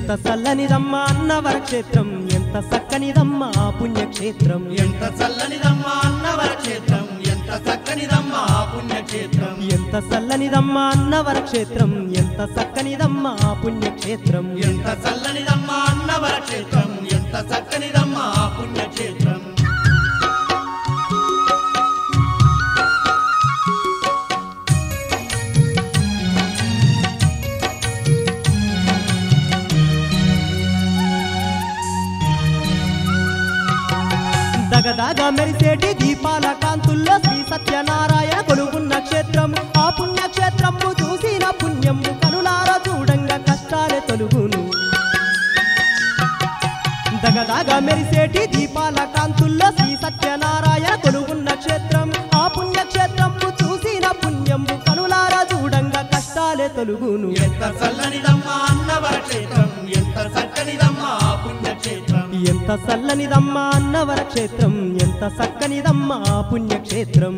ఎంత చల్లనిదమ్మా అన్నవర క్షేత్రం ఎంత చక్కనిదమ్మా ఆ పుణ్యక్షేత్రం ఎంత చల్లనిదమ్మా అన్నవర క్షేత్రం ఎంత చక్కనిదమ్మా ఆ పుణ్యక్షేత్రం ఎంత చల్లనిదమ్మా అన్నవర క్షేత్రం ఎంత చక్కనిదమ్మా ఆ పుణ్యక్షేత్రం ఎంత చల్లనిదమ్మా అన్నవర క్షేత్రం ఎంత చక్కనిదమ్మా ఆ పుణ్యక్షేత్రం దగదగ మెరిసేటి దీపాల కాంతుల్లో శ్రీ సత్యనారాయణ కొలుగున్న క్షేత్రం ఆ పుణ్యక్షేత్రము చూసిన పుణ్యము కనులార చూడంగా కష్టాలే తొలుగును దగదగ మెరిసేటి దీపాల కాంతుల్లో శ్రీ సత్యనారాయణ కొలుగున్న క్షేత్రం ఆ పుణ్యక్షేత్రము చూసిన పుణ్యము కనులార చూడంగా కష్టాలే తొలుగును ఎంత చల్లనిదమ్మా అన్నవర క్షేత్రం ఎంత చక్కనిదమ్మా ఆ పుణ్యక్షేత్రం ఎంత చల్లనిదమ్మా అన్నవర క్షేత్రం ఎంత చక్కనిదమ్మా ఆ పుణ్యక్షేత్రం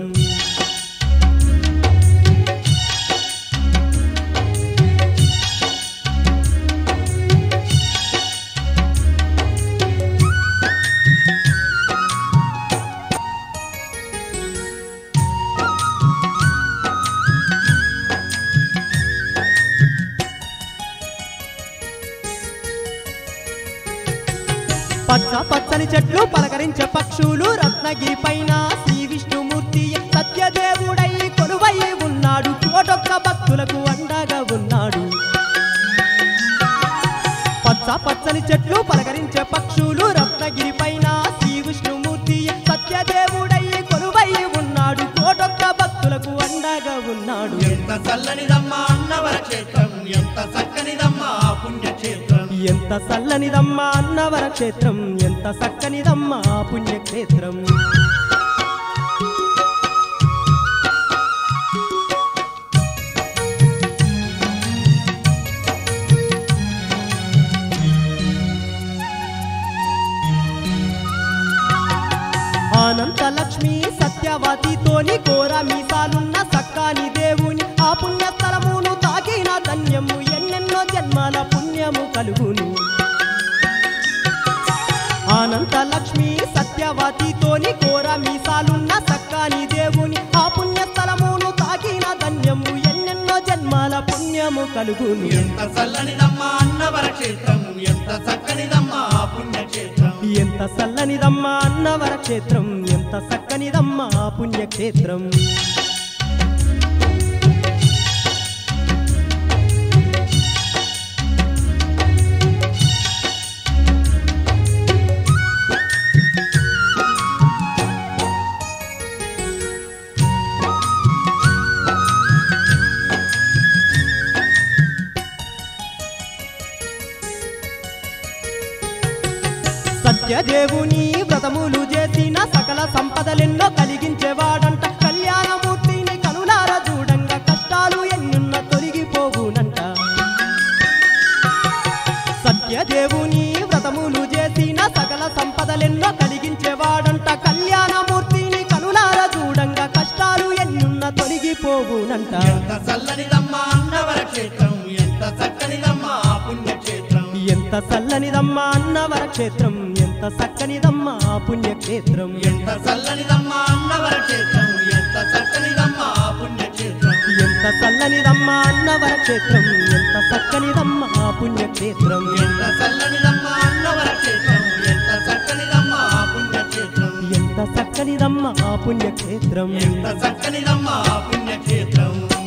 పచ్చ పచ్చని చెట్లు పలకరించే పక్షులు రత్నగిరి పైన శ్రీ విష్ణుమూర్తి సత్యదేవుడై కొలువై ఉన్నాడు కోటొక్క భక్తులకు అండగా ఉన్నాడు పచ్చ పచ్చని చెట్లు పలకరించే పక్షులు రత్నగిరి పైన శ్రీ విష్ణుమూర్తి సత్యదేవుడై కొలువై ఉన్నాడు కోటొక్క భక్తులకు అండగా ఉన్నాడు ఎంత చల్లనిదమ్మా అన్నవర క్షేత్రం ఎంత చక్కనిదమ్మా ఆ పుణ్యక్షేత్రం ఎంత చల్లనిదమ్మా అన్నవర క్షేత్రం ఎంత చక్కనిదమ్మా ఆ పుణ్యక్షేత్రం అనంత లక్ష్మి సత్యవతితోని ఘోర మీసాలున్న సక్కాని దేవుని ఆ పుణ్యస్థలమును తాకిన ధన్యము ఎన్నెన్నో జన్మాల పుణ్యము కలుగును అనంత లక్ష్మి సత్యవతితోని ఘోర మీసాలున్న సక్కాని దేవుని ఆ పుణ్యస్థలమును తాకిన ధన్యము ఎన్నెన్నో జన్మాల పుణ్యము కలుగును ఎంత చల్లనిదమ్మా అన్నవర క్షేత్రం ఎంత చక్కనిదమ్మా ఆ పుణ్యక్షేత్రం ఎంత చల్లనిదమ్మా అన్నవర క్షేత్రం ఎంత చక్కనిదమ్మా ఆ పుణ్యక్షేత్రం సత్యదేవుని వ్రతములు చేసిన సకల సంపదలెన్నో కలిగించేవాడంట కళ్యాణమూర్తిని కనులార చూడంగా కష్టాలు ఎన్నున్న తొలగిపోవునంట సత్యదేవుని వ్రతములు చేసిన సకల సంపదలెన్నో కలిగించేవాడంట కళ్యాణమూర్తిని కనులార చూడంగా కష్టాలు ఎన్నున్న తొలగిపోవునంట ఎంత చల్లనిదమ్మా అన్నవర క్షేత్రం ఎంత చక్కనిదమ్మా ఆ పుణ్యక్షేత్రం ఎంత చల్లనిదమ్మా అన్నవర క్షేత్రం ఎంత చక్కనిదమ్మా ఆ పుణ్యక్షేత్రం ఎంత చల్లనిదమ్మా అన్నవర క్షేత్రం ఎంత చక్కనిదమ్మా ఆ పుణ్యక్షేత్రం ఎంత చల్లనిదమ్మా అన్నవర క్షేత్రం ఎంత చక్కనిదమ్మా ఆ పుణ్యక్షేత్రం ఎంత చల్లనిదమ్మా అన్నవర క్షేత్రం ఎంత చక్కనిదమ్మా ఆ పుణ్యక్షేత్రం ఎంత చక్కనిదమ్మా ఆ పుణ్యక్షేత్రం ఎంత చక్కనిదమ్మా ఆ పుణ్యక్షేత్రం